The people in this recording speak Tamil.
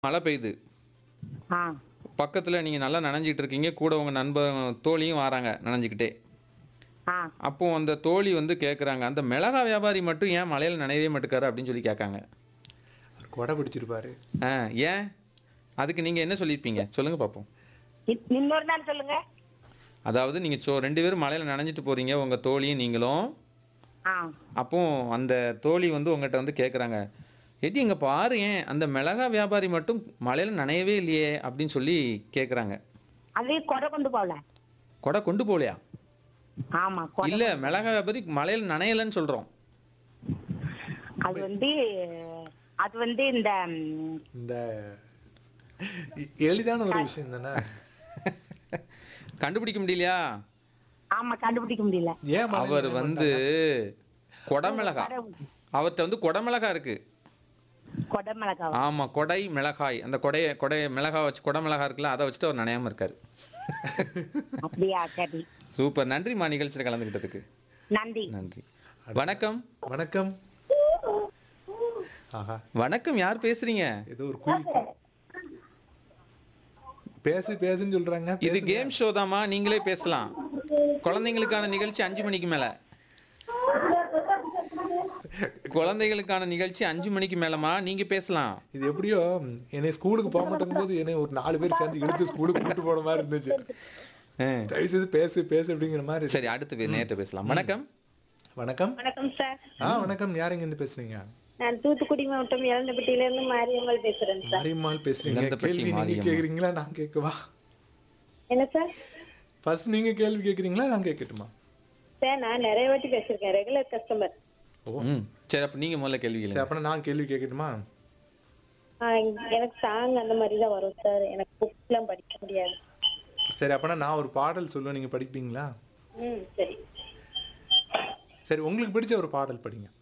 மழை பெய்யுது ஆ பக்கத்தில் நீங்கள் நல்லா நனைஞ்சிட்டு இருக்கீங்க கூட உங்கள் நண்பர் தோழியும் வராங்க நனைஞ்சிக்கிட்டே ஆ அப்போ அந்த தோழி வந்து கேட்குறாங்க அந்த மிளகா வியாபாரி மட்டும் ஏன் மழையில் நனையவே மாட்டுக்காரு அப்படின்னு சொல்லி கேட்காங்க அவர் கொடை பிடிச்சிருப்பாரு ஆ ஏன் அதுக்கு நீங்கள் என்ன சொல்லியிருப்பீங்க சொல்லுங்கள் பார்ப்போம் இ- இன்னொரு நாள் சொல்லுங்க அதாவது நீங்கள் சோ ரெண்டு பேரும் மழையில் நனைஞ்சிட்டு போகிறீங்க உங்கள் தோழியும் நீங்களும் ஆ அப்போ அந்த தோழி வந்து உங்கள்கிட்ட வந்து கேட்குறாங்க எடி இங்கே பாரு ஏன் அந்த மிளகா வியாபாரி மட்டும் மழையில் நனையவே இல்லையே அப்படின்னு சொல்லி கேட்குறாங்க அது கொடை கொண்டு போகல கொடை கொண்டு போகலையா ஆமா கொடை இல்லை மிளகா வியாபாரி மழையில் நனையலைன்னு சொல்கிறோம் அது வந்து அது வந்து இந்த ம், இந்த எ- எளிதான ஒரு விஷயம் தானே கண்டுபிடிக்க முடியலையா ஆமா கண்டுபிடிக்க முடியல ஏன் மழையில அவர் நனைய வந்து மாட்டாங்க? கொடமிளகா அவர்கிட்ட வந்து கொடமிளகா இருக்கு கொடை மிளகாய் ஆமா கொடை மிளகாய் அந்த கொடைய கொடை மிளகாய் வச்சு கொடை மிளகாய் இருக்குல்ல அதை வச்சுட்டு அவர் நனையாம இருக்காரு அப்படியா சரி சூப்பர் நன்றிம்மா நிகழ்ச்சியில் கலந்துக்கிட்டதுக்கு நன்றி நன்றி வணக்கம் வணக்கம் ஆஹா வணக்கம் யார் பேசுறீங்க ஏதோ ஒரு குயில் பேசு பேசுன்னு சொல்றாங்க இது பேசுங்க. கேம் ஷோ தாம்மா நீங்களே பேசலாம் குழந்தைங்களுக்கான நிகழ்ச்சி அஞ்சு மணிக்கு மேல குழந்தைகளுக்கான நிகழ்ச்சி அஞ்சு மணிக்கு மேலமா நீங்க பேசலாம் இது எப்படியோ என்னை ஸ்கூலுக்கு போக மாட்டேங்கும் போது என்னை ஒரு நாலு பேர் சேர்ந்து இழுத்து ஸ்கூலுக்கு கூட்டு போன மாதிரி இருந்துச்சு ஆ. தயவு செய்து பேசு பேசு அப்படிங்கிற மாதிரி இருக்கு. சரி அடுத்து நேற்று பேசலாம் வணக்கம் வணக்கம் வணக்கம் சார் ஆ வணக்கம் யாருங்க இருந்து பேசுறீங்க நான் தூத்துக்குடி மாவட்டம் இளந்தப்பட்டியில இருந்து மாரியம்மாள் பேசுறேன் சார் மாரியம்மாள் பேசுறீங்க இளந்தப்பட்டி கேள்வி நீங்க மாரியம்மாள். கேக்குறீங்களா நான் கேட்கவா என்ன சார் ஃபர்ஸ்ட் நீங்க கேள்வி கேக்குறீங்களா நான் கேட்கட்டுமா சார் நான் நிறைய வாட்டி பேசியிருக்கேன் ரெகுலர் கஸ்டமர் ம் சரி அப்ப நீங்க முதல்ல கேள்வி சரி கேளுங்க அப்ப நான் கேள்வி கேட்கட்டுமா எனக்கு சாங் அந்த மாதிரி தான் வரும் சார் எனக்கு புக்ஸ்லாம் படிக்க முடியாது சரி அப்பனா நான் ஒரு பாடல் சொல்லுவேன் நீங்க படிப்பீங்களா ம் சரி சரி உங்களுக்கு பிடிச்ச ஒரு பாடல் படிங்க